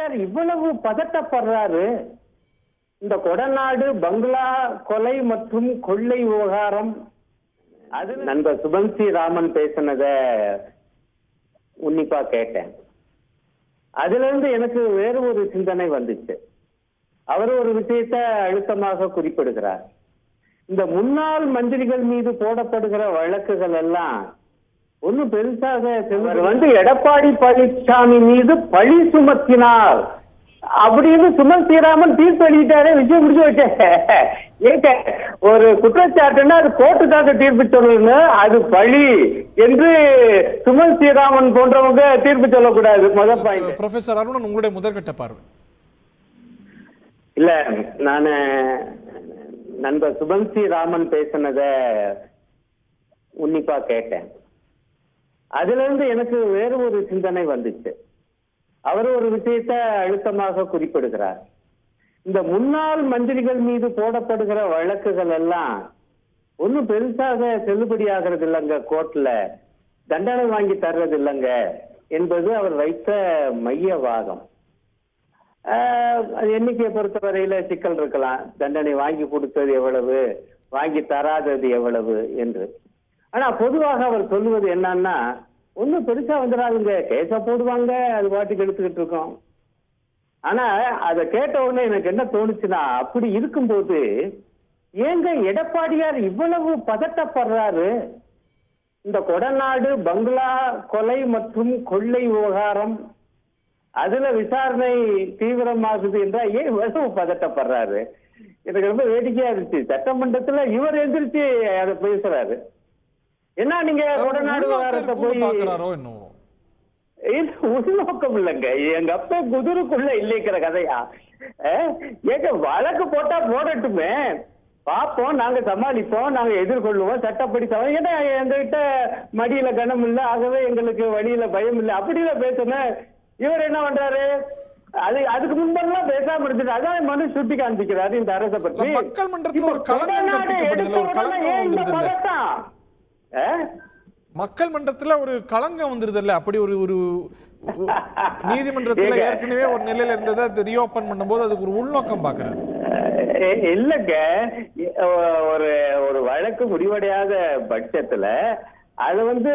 எடப்பாடியார் இவ்வளவு பதட்டப்படுறாரு இந்த கொடநாடு பங்களா கொலை மற்றும் கொள்ளை விவகாரம் அது நண்பர் சுபன்சி ராமன் பேசினத உன்னிப்பா கேட்டேன் அதுல இருந்து எனக்கு வேறு ஒரு சிந்தனை வந்துச்சு அவர் ஒரு விஷயத்தை அழுத்தமாக குறிப்பிடுகிறார் இந்த முன்னாள் மந்திரிகள் மீது போடப்படுகிற வழக்குகள் எல்லாம் ஒன்னும் பெருசாக செல்வர் வந்து எடப்பாடி பழனிசாமி மீது பழி சுமத்தினார் அப்படின்னு சுமன் ஸ்ரீராமன் தீர்ப்பு எழுதிட்டாரே விஷயம் முடிஞ்சு வச்சேன் ஏங்க ஒரு குற்றச்சாட்டுன்னா அது கோர்ட்டுக்காக தீர்ப்பு சொல்லணும் அது பழி என்று சுமன் ஸ்ரீராமன் போன்றவங்க தீர்ப்பு சொல்லக்கூடாது முதல் பாயிண்ட் ப்ரொஃபசர் அருணன் உங்களுடைய முதற்கட்ட பார்வை இல்ல நானு நண்பர் சுபன்சி ராமன் பேசினத உன்னிப்பா கேட்டேன் அதுல இருந்து எனக்கு வேறு ஒரு சிந்தனை வந்துச்சு அவர் ஒரு விஷயத்தை அழுத்தமாக குறிப்பிடுகிறார் இந்த முன்னாள் மந்திரிகள் மீது போடப்படுகிற வழக்குகள் எல்லாம் ஒன்னும் பெருசாக செல்லுபடியாகிறது இல்லைங்க கோர்ட்ல தண்டனை வாங்கி தர்றது இல்லைங்க என்பது அவர் வைத்த மைய வாதம் ஆஹ் அது எண்ணிக்கையை பொறுத்தவரையில சிக்கல் இருக்கலாம் தண்டனை வாங்கி கொடுத்தது எவ்வளவு வாங்கி தராதது எவ்வளவு என்று ஆனா பொதுவாக அவர் சொல்லுவது என்னன்னா ஒண்ணும் பெருசா வந்துடாதுங்க கேஸ போடுவாங்க அது பாட்டுக்கு எடுத்துக்கிட்டு இருக்கோம் ஆனா அதை கேட்ட உடனே எனக்கு என்ன தோணுச்சுன்னா அப்படி இருக்கும்போது ஏங்க எடப்பாடியார் இவ்வளவு பதட்டப்படுறாரு இந்த கொடநாடு பங்களா கொலை மற்றும் கொள்ளை விவகாரம் அதுல விசாரணை தீவிரமாகுது என்றால் ஏன் இவ்வளவு பதட்டப்படுறாரு எனக்கு ரொம்ப வேடிக்கையா இருந்துச்சு சட்டமன்றத்துல இவர் எந்திரிச்சு அதை பேசுறாரு என்ன நீங்க கொடநாடு விவகாரத்தை போய் பாக்குறாரோ என்னவோ இது உள்நோக்கம் இல்லைங்க எங்க அப்பா குதிரைக்குள்ள இல்லைக்கிற கதையா அஹ், ஏங்க வழக்கு போட்டா போடட்டுமே பார்ப்போம் நாங்க சமாளிப்போம் நாங்க எதிர்கொள்ளுவோம் சட்டப்படி சம- ஏன்னா எங்ககிட்ட மடியில கனம் இல்ல ஆகவே எங்களுக்கு வழியில பயம் இல்ல அப்படியில பேசணும் இவர் என்ன பண்றாரு அது அதுக்கு முன்பெல்லாம் பேசாம இருந்துட்டு அதான் மனு சுட்டி காண்பிக்கிறாரு இந்த அரசை பற்றி மக்கள் மன்றத்துல இப்ப ஒரு களங்கம் கொடநாடு கற்பிக்கப்படுதுல, ஒரு எடுத்த உடனே களங்கம் ஏன் இந்த வந்துருதுல்ல? பதட்டம்? அஹ்? மக்கள் மன்றத்துல ஒரு களங்கம் வந்துருது இல்ல அப்படி ஒரு ஒரு ஒரு- நீதிமன்றத்துல ஏங்க. ஏற்கனவே ஒரு நிலையில இருந்ததை அது ரீஓபன் பண்ணும்போது அதுக்கு ஒரு உள்நோக்கம் பாக்குறாரு அஹ் இல்லங்க அஹ் ஒரு ஒரு வழக்கு முடிவடையாத பட்சத்துல அது வந்து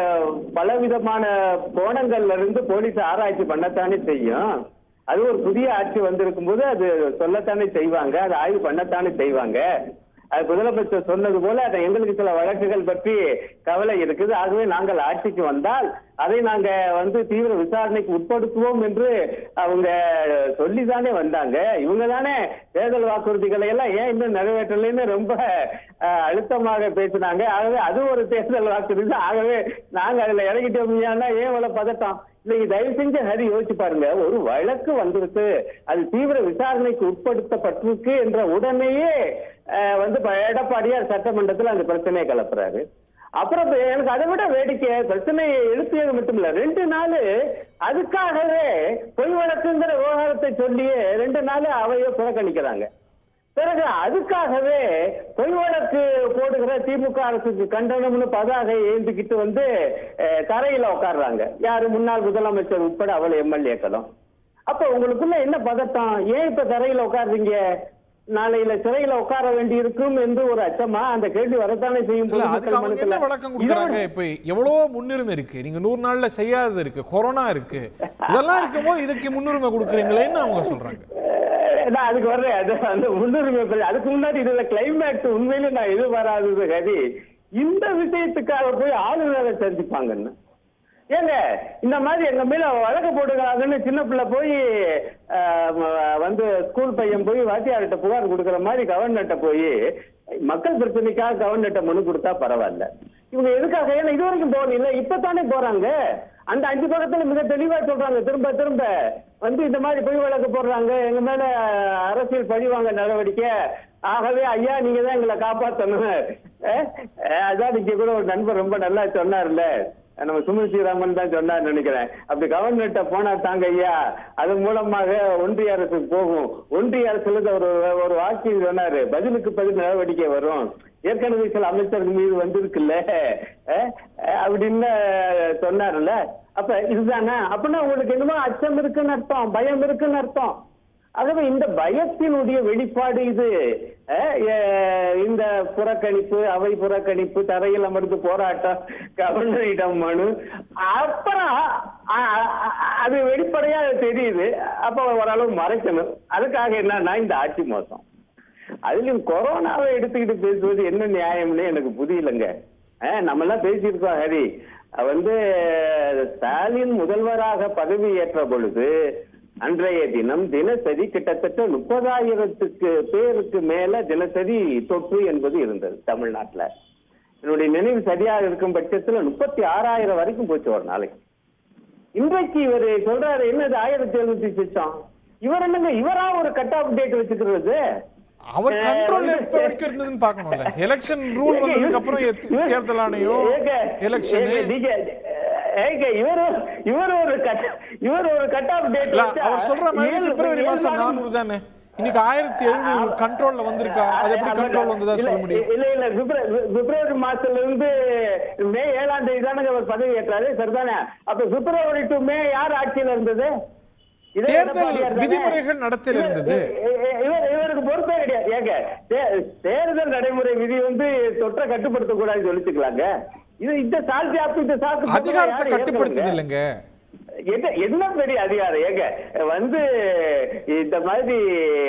பலவிதமான கோணங்கள்ல இருந்து போலீஸ் ஆராய்ச்சி பண்ணத்தானே செய்யும் அது ஒரு புதிய ஆட்சி வந்திருக்கும் போது அது சொல்லத்தானே செய்வாங்க அது ஆய்வு பண்ணத்தானே செய்வாங்க அது முதலமைச்சர் சொன்னது போல அதை எங்களுக்கு சில வழக்குகள் பற்றி கவலை இருக்குது ஆகவே நாங்கள் ஆட்சிக்கு வந்தால் அதை நாங்க வந்து தீவிர விசாரணைக்கு உட்படுத்துவோம் என்று அவங்க சொல்லிதானே வந்தாங்க இவங்க தானே தேர்தல் வாக்குறுதிகளை எல்லாம் ஏன் இன்னும் நிறைவேற்றலைன்னு ரொம்ப அஹ், அழுத்தமாக பேசினாங்க ஆகவே அது ஒரு தேர்தல் வாக்குறுதி தான். ஆகவே நாங்க அதுல இறங்கிட்டோம்னா ஏன் இவ்வளவு பதட்டம் நீங்க தயவு செஞ்சு ஹரி யோசிச்சு பாருங்க ஒரு வழக்கு வந்திருக்கு அது தீவிர விசாரணைக்கு உட்படுத்தப்பட்டிருக்கு என்ற உடனேயே அஹ், வந்து ப- எடப்பாடியார் சட்டமன்றத்துல அந்த பிரச்சனையை கிளப்புறாரு அப்புறம் இப்ப எனக்கு அதை விட வேடிக்கை பிரச்சனையை எழுப்பியது மட்டும் இல்ல ரெண்டு நாள் அதுக்காகவே பொய் வழக்குங்கிற விவகாரத்தை சொல்லியே ரெண்டு நாள் அவையை புறக்கணிக்கிறாங்க பிறகு அதுக்காகவே பொய் வழக்கு போடுகிற திமுக அரசுக்கு கண்டனம்னு பதாகை ஏந்திக்கிட்டு வந்து அஹ், தரையில உட்கார்றாங்க யாரு முன்னாள் முதலமைச்சர் உட்பட அவள் எம்எல்ஏக்களும் அப்ப உங்களுக்குள்ள என்ன பதட்டம் ஏன் இப்ப தரையில உட்கார்றீங்க நாளையில சிறையில உட்கார வேண்டி இருக்கும் என்று ஒரு அச்சமா அந்த கேள்வி வரத்தானே செய்யும் இல்ல பொதுமக்கள் அதுக்கு அவங்க மனசுல. என்ன விளக்கம் கொடுக்குறாங்க இதோட- இப்ப எவ்வளவோ முன்னுரிமை இருக்கு நீங்க நூறு நாள்ல செய்யாதது இருக்கு கொரோனா இருக்கு இதெல்லாம் இருக்கும்போது இதுக்கு முன்னுரிமை கொடுக்குறீங்களேன்னு அவங்க சொல்றாங்க அஹ் நான் அதுக்கு வர்றேன் அது அந்த முன்னுரிமை பெற- அதுக்கு முன்னாடி இதுல கிளைமேக்ஸ் உண்மையிலே நான் எதிர்பாராதது ஹரி இந்த விஷயத்துக்காக போய் ஆளுநரை சந்திப்பாங்கன்னு ஏங்க இந்த மாதிரி எங்க மேல வழக்கு போட்டுக்கிறாங்கன்னு சின்ன பிள்ளை போய் அஹ், ம- வந்து ஸ்கூல் பையன் போய் வாத்தியார்கிட்ட புகார் கொடுக்கிற மாதிரி கவர்னர்கிட்ட போய் மக்கள் பிரச்சனைக்காக கவர்னர்கிட்ட மனு கொடுத்தா பரவாயில்ல இவங்க எதுக்காக ஏன்னா இது வரைக்கும் போகல இப்பதானே போறாங்க அந்த அஞ்சு பக்கத்துல மிக தெளிவா சொல்றாங்க திரும்ப திரும்ப வந்து இந்த மாதிரி பொய் வழக்கு போடுறாங்க எங்க மேல அரசியல் பழிவாங்க நடவடிக்கை ஆகவே ஐயா நீங்க தான் எங்களை காப்பாத்தணும் அஹ், அஹ், அதான் நீங்க கூட ஒரு நண்பர் ரொம்ப நல்லா சொன்னார்ல நம்ம சுமித் ஸ்ரீராமன் தான் சொன்னார் நினைக்கிறேன் அப்படி கவர்னர்கிட்ட போனா தாங்க ஐயா அது மூலமாக ஒன்றிய அரசுக்கு போகும் ஒன்றிய அரசுல இருந்து ஒரு ஒரு வாக்கியம் சொன்னாரு பதிலுக்கு பதில் நடவடிக்கை வரும் ஏற்கனவே சில அமைச்சர்கள் மீது வந்திருக்குல்ல அஹ், அஹ், அப்படின்னு சொன்னார்ல அப்ப இதுதானே அப்படின்னா உங்களுக்கு என்னமோ அச்சம் இருக்குன்னு அர்த்தம் பயம் இருக்குன்னு அர்த்தம் ஆகவே இந்த பயத்தினுடைய வெளிப்பாடு இது அஹ், அஹ், இந்த புறக்கணிப்பு அவை புறக்கணிப்பு தரையில் அமர்ந்து போராட்டம் கவர்னரிடம் மனு அப்புறம் அ- அ- அது வெளிப்படையா தெரியுது அப்ப ஓரளவு மறைக்கணும் அதுக்காக என்னன்னா இந்த ஆட்சி மோசம் அதுலயும் கொரோனாவை எடுத்துக்கிட்டு பேசுவது என்ன நியாயம்னு எனக்கு புரியலங்க அஹ், நம்ம எல்லாம் பேசியிருக்கோம் ஹரி வந்து ஸ்டாலின் முதல்வராக பதவி ஏற்ற பொழுது அன்றைய தினம் தினசரி கிட்டத்தட்ட முப்பதாயிரத்துக்கு பேருக்கு மேல தினசரி தொற்று என்பது இருந்தது தமிழ்நாட்டுல என்னுடைய நினைவு சரியாக இருக்கும் பட்சத்துல முப்பத்தி ஆறாயிரம் வரைக்கும் போச்சு ஒரு நாளைக்கு இன்றைக்கு இவர் சொல்றாரு என்னது ஆயிரத்தி எழுநூத்தி சிச்சம் இவர் என்னங்க இவரா ஒரு கட் ஆஃப் டேட் வச்சுக்கிறது அவர் அஹ் கண்ட்ரோல் வந்து- எப்ப வரைக்கும் இருந்ததுன்னு பார்க்கணும்ல எலெக்ஷன் ரூல் வந்ததுக்கு அப்புறம் எத்- இவர்- தேர்தல் ஆணையம் ஏங்க, எலெக்ஷன் ஏங்க, நீங்க, ஏங்க, இவர் இவர் ஒரு கட் இவர் ஒரு கட் ஆஃப் டேட் இல்ல அவர் சொல்ற மாதிரி பிப்ரவரி மாசம் நானூறு தானே இன்னைக்கு ஆயிரத்தி எழுநூறு கண்ட்ரோல்ல வந்திருக்கா அது எப்படி கண்ட்ரோல் வந்ததா சொல்ல முடியும் இல்ல இல்ல பிப்ர- பிப்ரவரி மாசத்துல இருந்து மே ஏழாம் தேதி தானங்க அவர் பதவி ஏற்றாரு சரிதானே அப்ப பிப்ரவரி டு மே யார் ஆட்சியில இருந்தது இதே தேர்தல் எடப்பாடியார் தானே? விதிமுறைகள் நடத்தையில இருந்தது இவர் இவர் இவருக்கு பொறுப்பே கிடையாது ஏங்க தே- தேர்தல் நடைமுறை விதி வந்து தொற்றை கட்டுப்படுத்த கூடாதுன்னு சொல்லிச்சுக்கலாங்க இது இந்த சால்த்தி ஆப்பு இந்த சாக்கு அதிகாரத்தை யாரு கட்டுப்படுத்துது ஏத்துறது? இல்லைங்க என்ன என்ன பெரிய அதிகாரம் ஏங்க வந்து இந்த மாதிரி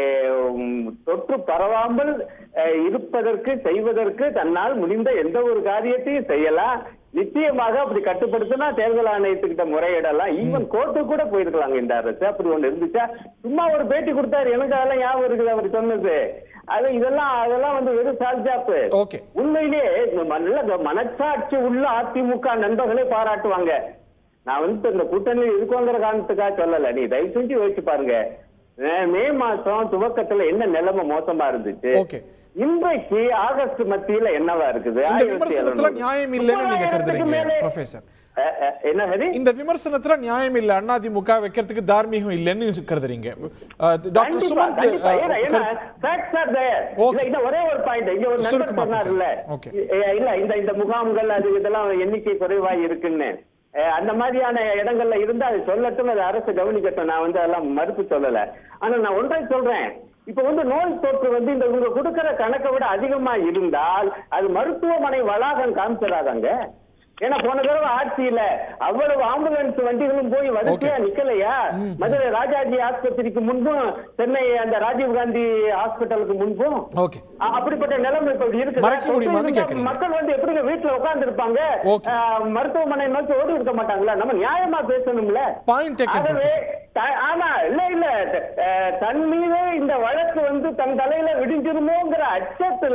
உம், தொற்று பரவாமல் அஹ், இருப்பதற்கு செய்வதற்கு தன்னால் முடிந்த எந்த ஒரு காரியத்தையும் செய்யலாம் நிச்சயமாக அப்படி கட்டுப்படுத்தினா தேர்தல் ஆணையத்துக்கிட்ட முறையிடலாம் ஈவன் கோர்ட்டு கூட போயிருக்கலாங்க இந்த அரசு அப்படி ஒண்ணு இருந்துச்சா சும்மா ஒரு பேட்டி கொடுத்தாரு எனக்கு அதெல்லாம் ஞாபகம் இருக்குது அவர் சொன்னது அது இதெல்லாம் அதெல்லாம் வந்து வெறும் சால்ஜாப்பு ஓகே உண்மையிலேயே இந்த ம- நல்ல இந்த மனச்சாட்சி உள்ள அதிமுக நண்பர்களே பாராட்டுவாங்க நான் வந்து இந்த கூட்டணி இருக்கோங்கிற காரணத்துக்காக சொல்லல நீ தயவு செஞ்சு யோசிச்சு பாருங்க அஹ் மே மாசம் துவக்கத்துல என்ன நிலைமை மோசமா இருந்துச்சு ஓகே இன்றைக்கு ஆகஸ்ட் மத்தியில என்னவா இருக்குது இந்த 1700. விமர்சனத்துல நியாயம் இல்லைன்னு நீங்க முப்பதாயிரத்துக்கு கருதுறீங்க மேலே- ப்ரொஃபசர் அஹ் அஹ் என்ன ஹரி இந்த விமர்சனத்துல நியாயம் இல்ல அதிமுக வைக்கிறதுக்கு தார்மீகம் இல்லைன்னு கருதுறீங்க அஹ், டாக்டர் கண்டிப்பா, சுமந்த் கண்டிப்பா. அஹ், ஏன்னா, ஏன்னா, கருத்து- facts are there. Okay. இல்ல, இந்த ஒரே ஒரு பாயிண்ட் இங்க ஒரு நண்பர் சுருக்கமா சொன்னார்ல பேசுங்க. Okay. இ- இல்ல இந்த இந்த முகாம்கள் அது இதெல்லாம் எண்ணிக்கை குறைவா இருக்குன்னு அஹ், அந்த மாதிரியான இடங்கள்ல இருந்து அது சொல்லட்டும் அது அரசு கவனிக்கட்டும் நான் வந்து அதெல்லாம் மறுப்பு சொல்லல ஆனா நான் ஒன்றை சொல்றேன் இப்ப வந்து நோய் தொற்று வந்து இந்த இவங்க கொடுக்கிற கணக்கை விட அதிகமா இருந்தால் அது மருத்துவமனை வளாகம் காமிச்சிடாதாங்க ஏன்னா போன தடவை ஆட்சியில அவ்வளவு ஆம்புலன்ஸ் வண்டிகளும் போய் வரிசையா Okay. நிக்கலையா மதுரை ராஜாஜி ஆஸ்பத்திரிக்கு முன்பும் சென்னை அந்த ராஜீவ் காந்தி ஹாஸ்பிட்டலுக்கு முன்பும் ஓகே அ- அப்படிப்பட்ட நிலைமை இப்ப இருக்கு மறைக்க முடியுமான்னு கேக்குறீங்க. மக்கள் வந்து எப்படிங்க வீட்டுல உட்கார்ந்து இருப்பாங்க Okay. மருத்துவமனை நோக்கி ஓடி இருக்க மாட்டாங்களா நம்ம நியாயமா பேசணும்ல பாயிண்ட் டேக்கன் ஆகவே ப்ரொஃபசர் த- ஆமா இல்ல இல்ல அஹ், தன் மீது இந்த வழக்கு வந்து தன் தலையில விடிஞ்சிருமோங்கிற அச்சத்துல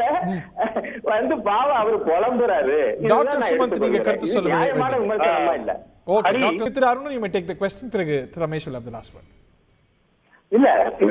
வந்து பாவம் அவர் புலம்புறாரு இதுதான் டாக்டர் நான் சுமந்த் நீங்க எடுத்துக்கொள்கிறேன். கருத்து இது சொல்ல நியாயமான விமர்சனமா இல்ல okay Hari- doctor Thiru Arun you may take the question பிறகு Thiru Ramesh will have the last word இல்ல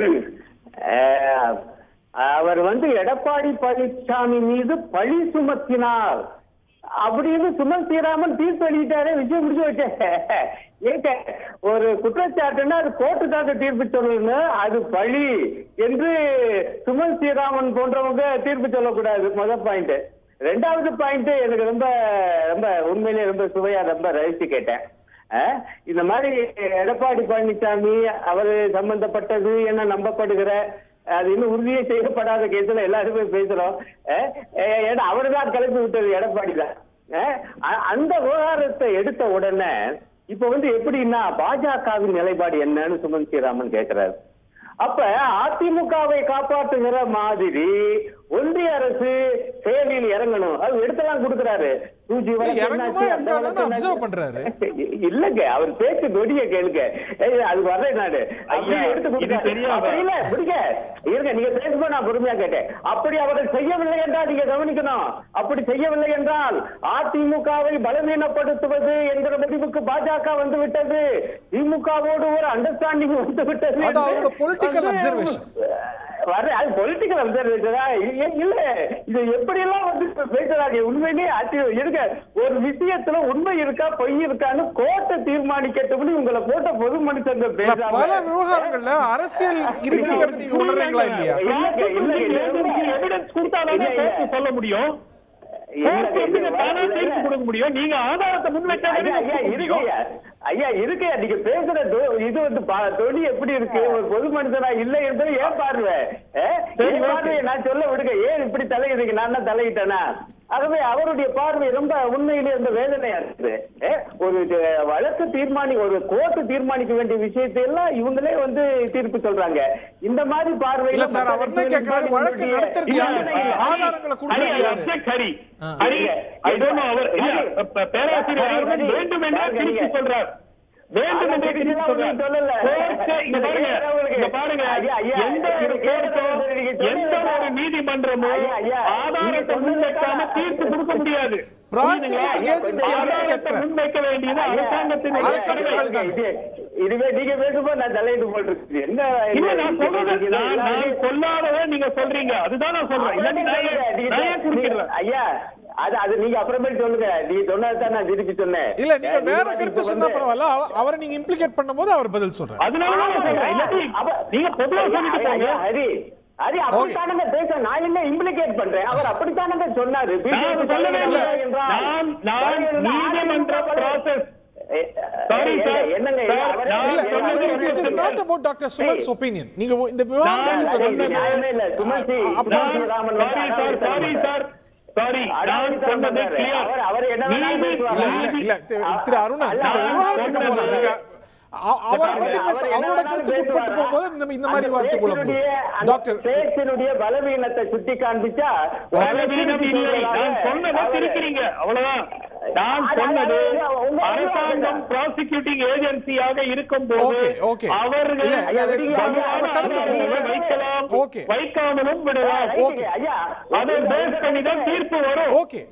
அஹ், அவர் வந்து எடப்பாடி பழனிசாமி மீது பழி சுமத்தினார் அப்படின்னு சுமன் ஸ்ரீராமன் தீர்ப்பு எழுதிட்டாரே விஷயம் முடிஞ்சு வச்சேன் ஏங்க ஒரு குற்றச்சாட்டுன்னா அது கோர்ட்டுக்காக தீர்ப்பு சொல்லணும் அது பழி என்று சுமன் ஸ்ரீராமன் போன்றவங்க தீர்ப்பு சொல்லக்கூடாது முதல் பாயிண்ட் ரெண்டாவது பாயிண்ட் எனக்கு ரொம்ப ரொம்ப உண்மையிலேயே ரொம்ப சுவையா ரொம்ப ரசிச்சு கேட்டேன் அஹ், இந்த மாதிரி எடப்பாடி பழனிசாமி அவரு சம்பந்தப்பட்டது என நம்பப்படுகிற அது இன்னும் உறுதியே செய்யப்படாத கேஸ்ல எல்லாருமே பேசுறோம் அஹ், அஹ், ஏன்னா அவருதான் கிளப்பி விட்டது எடப்பாடி தான் அஹ், அ- அந்த விவகாரத்தை எடுத்த உடனே இப்ப வந்து எப்படின்னா பாஜகவின் நிலைப்பாடு என்னன்னு சுமன் ஸ்ரீராமன் கேக்குறாரு அப்ப அதிமுகவை காப்பாற்றுகிற மாதிரி ஒன்றிய அரசு செயலில் இறங்கணும் அது எடுத்தெல்லாம் கொடுக்கிறாரு டூஜி இல்ல, இறங்குமா இறங்காதான்னு observe பண்றாரு. இல்லங்க அவர் பேச்சு நொடிய கேளுங்க ஏய், அது வர்றேன் நானு அப்படி ஐயா, எடுத்து இது கொடுக்க தெரியாம- அப்படி இல்ல முடிங்க இருங்க நீங்க பேசும்போது நான் பொறுமையா கேட்டேன் அப்படி அவர்கள் செய்யவில்லை என்றால் நீங்க கவனிக்கணும் அப்படி செய்யவில்லை என்றால் அதிமுகவை பலவீனப்படுத்துவது என்கிற முடிவுக்கு பாஜக வந்து விட்டது திமுகவோடு ஒரு அண்டர்ஸ்டாண்டிங் வந்து விட்டது அது என்று அவரோட political வந்து, observation. வர அது பொலிட்டிக்கல் அப்சர்வேஷனா இல்ல இது எப்படி எல்லாம் வந்து பேசுறாங்க உண்மையிலேயே ஆச்சரியம் இருக்க ஒரு விஷயத்துல உண்மை இருக்கா பொய் இருக்கான்னு கோர்ட்டை தீர்மானிக்கட்டும்னு உங்களை போட்ட பொது மனுஷங்க இல்ல, பேசாம பல விவகாரங்கள்ல அரசியல் இருக்குங்கிறது நீங்க உணர்றீங்களா இல்லையா இல்லங்க, இல்லங்க, இல்லங்க. எவிடன்ஸ் கொடுத்தாதானே இல்ல, இல்ல. சேர்த்து சொல்ல முடியும் இல்லங்க, கோர்ட் இது எப்படிங்க தானா இல்ல, தீர்ப்பு இல்ல. கொடுக்க முடியும் நீங்க ஆதாரத்தை முன்வைக்காம ஐயா ஐயா இருக்கையா ஐயா இருக்கையா நீங்க பேசுற தொ- இது வந்து பா- தொனி எப்படி இருக்கு ஒரு பொது மனுஷனா இல்லை என்பது ஏன் பார்வை ஆ? சரி, என் ஓகே. பார்வையை நான் சொல்ல விடுங்க ஏன் இப்படி தலையிடுங்க நான் தான் தலையிட்டேனா ஆகவே அவருடைய பார்வை ரொம்ப உண்மையிலே ரொம்ப வேதனையா இருக்குது ஆ? ஒரு இது வழக்கு தீர்மானி ஒரு கோர்ட் தீர்மானிக்க வேண்டிய விஷயத்தை எல்லாம் இவங்களே வந்து தீர்ப்பு சொல்றாங்க இந்த மாதிரி பார்வையில இல்ல சார், மற்ற அவர் என்ன கேட்கிறாரு, கட்சிகள் வழக்கு இவங்களுடைய- நடத்துறது யாரு? இல்ல, இல்ல, இல்ல. ஆதாரங்களை கொடுக்கறது ஹரி, I யாரு? object Hari. Ah. Hari, I don't know அவர் இல்ல, ஹரி. ப- பேராசிரியர் ஹரி, அவர்கள் ஹரி. வேண்டும் என்றே பாருங்க, திருப்பி நீங்க- சொல்றார் வேண்டும் என்றே அதான் திருப்பி திருப்பி சொல்றார் சொல்லல. கோர்ட்டு, இங்க பாருங்க உங்களுக்கு- இங்க பாருங்க ஐயா, ஐயா, எந்த ஒரு நீங்க கோர்ட்டோ நீங்க சொன்னது எந்த ஒரு தான். நீதிமன்றமோ ஐயா, ஐயா, ஆதாரத்தை நீங்க சொன்னது முன்வைக்காம தான். தீர்ப்பு கொடுக்க முடியாது Prosecuting புரியுதுங்களா? agency யாருன்னு ஆதாரத்தை கேட்கிறேன். முன்வைக்க வேண்டியது ஐயா, அரசாங்கத்தின் ஐயா, அரசாங்கங்கள் ஐயா, தான். இது- இதுவே நீங்க பேசும்போது நான் தலையிட்டு போட்டிருக்கு என்ன இல்ல இது? நான் சொல்றது நீங்க நான் நான் எல்லாரும் சொல்லாததை நீங்க சொல்றீங்க அதுதான் நான் சொல்றேன் இல்லாட்டி நான் ஏன் நீங்க- நான் ஏன் குறுக்கிடுறேன் ஐயா அது அது நீங்க அப்புறமேல் சொல்லுங்க நீங்க சொன்னதுதான் நான் திருப்பி சொன்னேன் இல்ல நீங்க நீங்க வேற வந்து கருத்து இப்ப சொன்னா வந்து- பரவாயில்ல அவ- அவரை நீங்க இம்ப்ளிகேட் பண்ணும்போது அவர் பதில் சொல்றாரு அதனால தான் நான் சொல்றேன் இல்லாட்டி அப்ப- நீங்க பொதுவா ஐயா, சொல்லிட்டு ஐயா, போங்க ஐயா, ஹரி ஹரி அப்படித்தானங்க பேச நான் என்ன இம்ப்ளிகேட் பண்றேன் அவர் அப்படித்தானங்க சொன்னாரு நான் சொல்லவே இல்லை. நான் நான் நீதிமன்ற ப்ராசஸ் Sorry, sir. என்னங்க Sir, அவரே- நான் இல்ல இல்ல, இது- இது- it is இல்ல. not about Dr. Suman's opinion. நீங்க ஒ- இந்த விவாதம் நான் கொஞ்சம் அது கொஞ்சம் நியாயமே இல்ல. சுமதி, அப்ப- சுமதி ராமன் வந்து sorry sir sorry sir sorry நான் அடாவடித்தனம் சொன்னது பண்றாரு. clear. அவர் அவர் என்ன வேணாலும் நீதி- பேசுவார். இல்ல இல்ல இல்ல திரு- திரு அருணன் அல்ல, இந்த அவர் விவாதத்துக்கு சொன்னது- போலாம் நீங்க அ- அவரை அவர் பத்தி பேச அவர் என்ன அவரோட வேணாலும் கருத்துக்கு உட்பட்டு பேசுவாரா? போகும்போது இந்த இந்த மாதிரி அந்த வார்த்தைக்குள்ள போகுது பேச்சினுடைய- அந்த டாக்டர் பேச்சினுடைய பலவீனத்தை சுட்டி காண்பிச்சா பலவீனம் இல்லை நான் சொன்னதை திருக்கிறீங்க அவ்வளவுதான் நான் சொன்னது அரசாங்கம் ப்ராசிக்யூட்டிங் ஏஜென்சியாக இருக்கும் போது Okay, okay. அவர்கள் இல்ல, இல்ல, இல்ல, தவறான நம்ம கடந்து ஆதாரங்களை போகல. வைக்கலாம் Okay. வைக்காமலும் விடலாம் Okay. ஐயா அதை பேஸ் பண்ணி தான் தீர்ப்பு வரும் ஓகே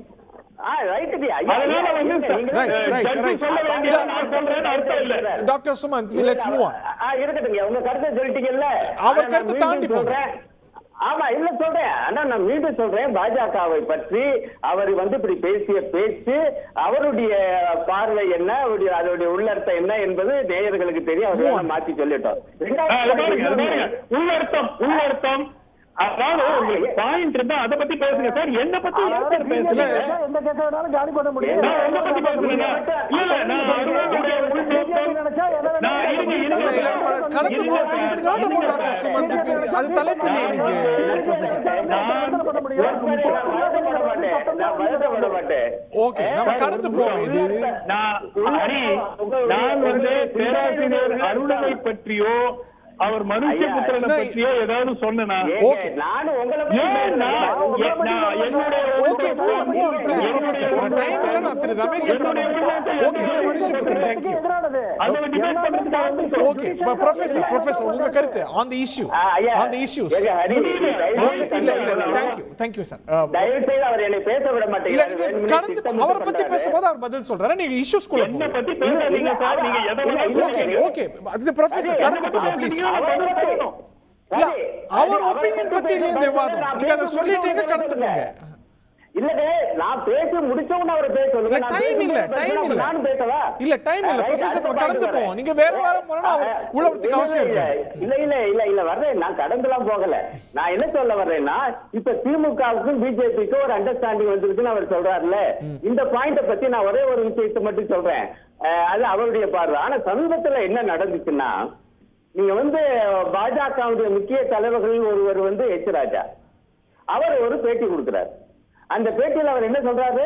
அதனால வந்து Right, right, ஜட்ஜி right. சொல்ல வேண்டியது நான் சொல்றேன்னு அர்த்தம் இல்ல doctor Sumanth let's move on இருக்கட்டுங்க உங்க கருத்தை சொல்லிட்டீங்கல்ல அவர் ஆனா நான் கருத்து மீண்டும் தாண்டி போங்க. சொல்றேன். ஆமா இல்ல சொல்றேன் ஆனா நான் மீண்டும் சொல்றேன் பாஜகவை பற்றி அவர் வந்து இப்படி பேசிய பேச்சு அவருடைய பார்வை என்ன அவருடைய அதோடைய உள்ளர்த்தம் என்ன என்பது நேயர்களுக்கு தெரியும் அவர் வேணா மாத்தி சொல்லிட்டோம் ஆ, அது பாருங்க, அது பாருங்க. உள்ளர்த்தம் உள்ளர்த்தம் அதாவது உங்களுக்கு பாயிண்ட் இருந்தா அதை பத்தி பேசுங்க சார் என்ன பத்தி ஏன் சார் பேசுறீங்க எந்த கேஸ் வேணாலும் காலி பண்ண முடியும் நான் உங்க பத்தி பேசுறேங்க இல்ல இல்ல நான் அருணாவுடைய உள்நோக்கம் நான் இருங்க இல்ல, இல்ல, இருங்க நம்ம கடந்து போக it's not about doctor Sumanth இப்ப இது- அது தலைப்பு இல்லை இன்னைக்கு ப்ரொஃபசர் ஓகே நம்ம கடந்து போவோம் இது நான் ஹரி நான் வந்து பேராசிரியர் அருணனை பற்றியோ அவர் மனுஷபுத்திரனை ஐயா, பற்றியோ ஏதாவது சொன்னேனா Okay. நானும் உங்களை ஏன் நான் எ- நான் என்னுடைய okay move on move on please professor time இல்ல நான் Thiru Ramesh okay Thiru Manushyaputhiran thank you அந்த டிபேட் பண்றதுக்கு வந்து ஓகே ப்ரொஃபசர் ப்ரொஃபசர் உங்க கருத்து ஆன் தி இஷ்யூ ஆ, ஐயா. ஆன் தி இஷ்யூஸ் ஏங்க, ஹரி, தயவு ஓகே செய்து இல்ல இல்ல கண்டுபிடிக்கலாம். Thank you thank you sir தயவு செய்து அவர் என்னை பேச விட இல்ல மாட்டேங்கிறார் நீங்க வேணும்னே கடந்து திட்டமிட்டு அவரை பத்தி பண்றாரு. பேசும்போது அவர் பதில் சொல்றாரு நீங்க இஷ்யூஸ்குள்ள என்ன போங்க பத்தி பேசாதீங்க சார் நீங்க எதை வேணாலும் ஓகே பேசுங்க. ஓகே அது ப்ரொஃபசர் கடந்து போங்க ப்ளீஸ் அவர் பத்தி- இல்ல சரி, அவர் அவர் ஒப்பீனியன் பத்தி பத்தி இல்ல இந்த பேச விவாதம் நான் நீங்க அதை பேச சொல்லிட்டீங்க முடியும் கடந்து போங்க இல்லங்க நான் பேசி முடிச்சவன அவர் பேச சொல்லுங்க இல்ல நான் டைம் இல்ல பேசும்போது டைம் இல்ல நானும் பேசவா இல்ல டைம் இல்ல Right, ப்ரொஃபசர் நம்ம அடுத்த கடந்து பாயிண்ட் போவோம் நீங்க வேற வேற முறைனா அவர் உழவத்துக்கு அவசியம் இல்ல, இருக்காது இல்ல இல்ல இல்ல இல்ல வர்றேன் நான் கடந்துலாம் போகல நான் என்ன சொல்ல வர்றேன்னா இப்ப திமுகவுக்கும் பிஜேபிக்கும் ஒரு அண்டர்ஸ்டாண்டிங் வந்திருக்குன்னு அவர் சொல்றாருல்ல இந்த பாயிண்ட பத்தி நான் ஒரே ஒரு விஷயத்தை மட்டும் சொல்றேன் அஹ், அது அவருடைய பார்வை ஆனா சமீபத்துல என்ன நடந்துச்சுன்னா நீங்க வந்து பாஜகவுடைய முக்கிய தலைவர்களில் ஒருவர் வந்து எச் ராஜா அவர் ஒரு பேட்டி கொடுக்கிறார் அந்த பேட்டியில் அவர் என்ன சொல்றாரு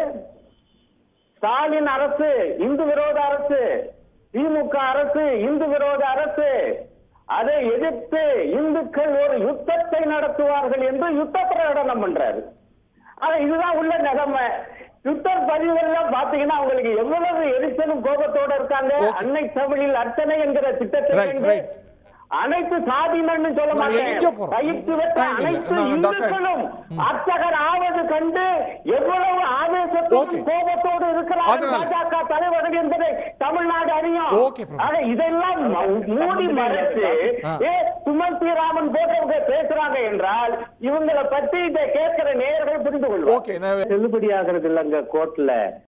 ஸ்டாலின் அரசு இந்து விரோத அரசு திமுக அரசு இந்து விரோத அரசு அதை எதிர்த்து இந்துக்கள் ஒரு யுத்தத்தை நடத்துவார்கள் என்று யுத்த பிரகடனம் பண்றாரு ஆனா இதுதான் உள்ள நிலைமை ட்விட்டர் பதிவுகள்லாம் பாத்தீங்கன்னா அவங்களுக்கு எவ்வளவு எரிச்சலும் கோபத்தோட இருக்காங்க Okay. அன்னை தமிழில் அர்ச்சனை என்கிற திட்டத்தை Right, கொண்டு right. அனைத்து சாதியினர்னு சொல்ல நான் மாட்டேன் எங்க போறோம்? பயிற்சி பெற்ற Time இல்ல. அனைத்து நான் டாக்டர். இந்துக்களும் அர்ச்சகர் ஆவது கண்டு எவ்வளவு ஆவேசத்தோடு Okay. கோபத்தோடு இருக்கிறார்கள் அதனால. பாஜக தலைவர்கள் என்பதை தமிழ்நாடு அறியும் Okay, professor. ஆனா இதெல்லாம் ம- மூடி மறைச்சு ஆ. ஏ சுமன் ஸ்ரீராமன் போன்றவங்க பேசுறாங்க என்றால் இவங்களை பத்தி இதை கேட்கிற நேயர்கள் புரிந்து கொள்வார் ஓகே நான் செல்லுபடி ஆகிறது இல்லைங்க கோர்ட்ல